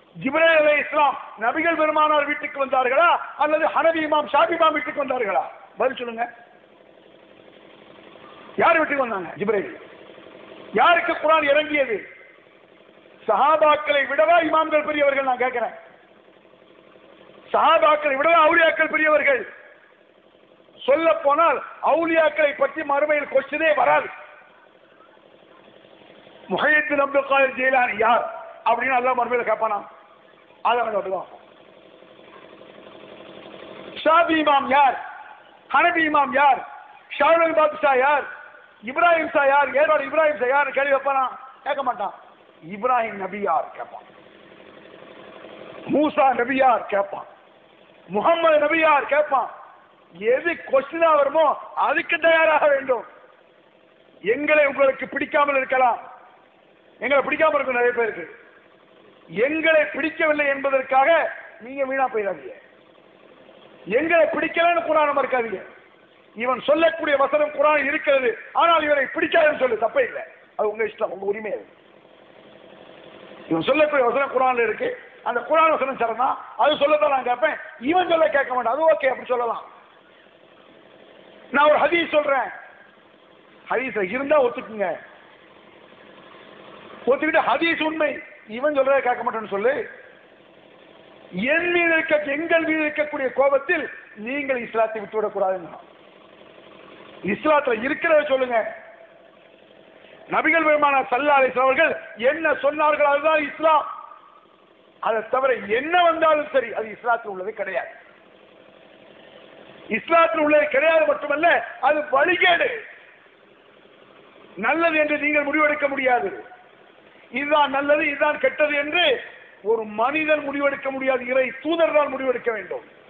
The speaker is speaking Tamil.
ஜிப்ரேல் அலை இஸ்லாம் நபிகள் பெருமானார் வீட்டுக்கு வந்தார்களா அல்லது ஹனவி இமாம் ஷாபி இமாம் வீட்டுக்கு வந்தார்களா பதில் சொல்லுங்க யார் வீட்டுக்கு வந்தாங்க ஜிப்ரேல் யாருக்கு குரான் இறங்கியது சஹாபாக்களை விடவா இமாம்கள் பெரியவர்கள் நான் கேட்கிறேன் சஹாபாக்களை விடவா அவுலியாக்கள் பெரியவர்கள் சொல்ல போனால் அவுலியாக்களை பற்றி மறுமையில் கொஸ்டினே வராது முஹையத்தின் அப்துல் காதர் ஜெயிலானி யார் அப்படின்னு அல்லா மறுமையில் கேட்பானா அதை மட்டும் ஷாபி இமாம் யார் ஹனபி இமாம் யார் ஷாருல் பாதுஷா யார் இப்ராஹிம் சா யார் ஏரோட இப்ராஹிம் சா யார் கேள்வி வைப்பானா கேட்க மாட்டான் இப்ராஹிம் நபி யார் கேட்பான் மூசா நபி யார் கேட்பான் முகமது நபி யார் கேட்பான் எது கொஸ்டினா வருமோ அதுக்கு தயாராக வேண்டும் எங்களை உங்களுக்கு பிடிக்காமல் இருக்கலாம் எங்களை பிடிக்காம இருக்கும் நிறைய பேருக்கு எங்களை பிடிக்கவில்லை என்பதற்காக நீங்க வீணா போயிடாதீங்க எங்களை பிடிக்கலன்னு குரான் மறுக்காதீங்க இவன் சொல்லக்கூடிய வசனம் குரான் இருக்கிறது ஆனால் இவனை பிடிக்காதுன்னு சொல்லு தப்பே இல்லை அது உங்க இஷ்டம் உங்க உரிமை அது இவன் சொல்லக்கூடிய வசனம் குரான்ல இருக்கு அந்த குரான் வசனம் சரணா அது சொல்லத்தான் நான் கேட்பேன் இவன் சொல்ல கேட்க மாட்டேன் அது ஓகே அப்படி சொல்லலாம் நான் ஒரு ஹதீஸ் சொல்றேன் ஹதீஸ் இருந்தா ஒத்துக்குங்க ஒத்துக்கிட்டு ஹதீஸ் உண்மை இவன் சொல்றதை கேட்க மாட்டேன்னு சொல்லு என் மீது இருக்க எங்கள் மீது இருக்கக்கூடிய கோபத்தில் நீங்கள் இஸ்லாத்தை விட்டுவிடக் கூடாதுங்க இஸ்லாத்துல இருக்கிறத சொல்லுங்க நபிகள் பெருமான சல்லா அலிஸ்லாம் அவர்கள் என்ன சொன்னார்கள் அதுதான் இஸ்லாம் அதை தவிர என்ன வந்தாலும் சரி அது இஸ்லாத்தில் உள்ளது கிடையாது இஸ்லாத்தில் உள்ளது கிடையாது மட்டுமல்ல அது வழிகேடு நல்லது என்று நீங்கள் முடிவெடுக்க முடியாது இதுதான் நல்லது இதுதான் கெட்டது என்று ஒரு மனிதன் முடிவெடுக்க முடியாது இறை தூதர் தான் முடிவெடுக்க வேண்டும்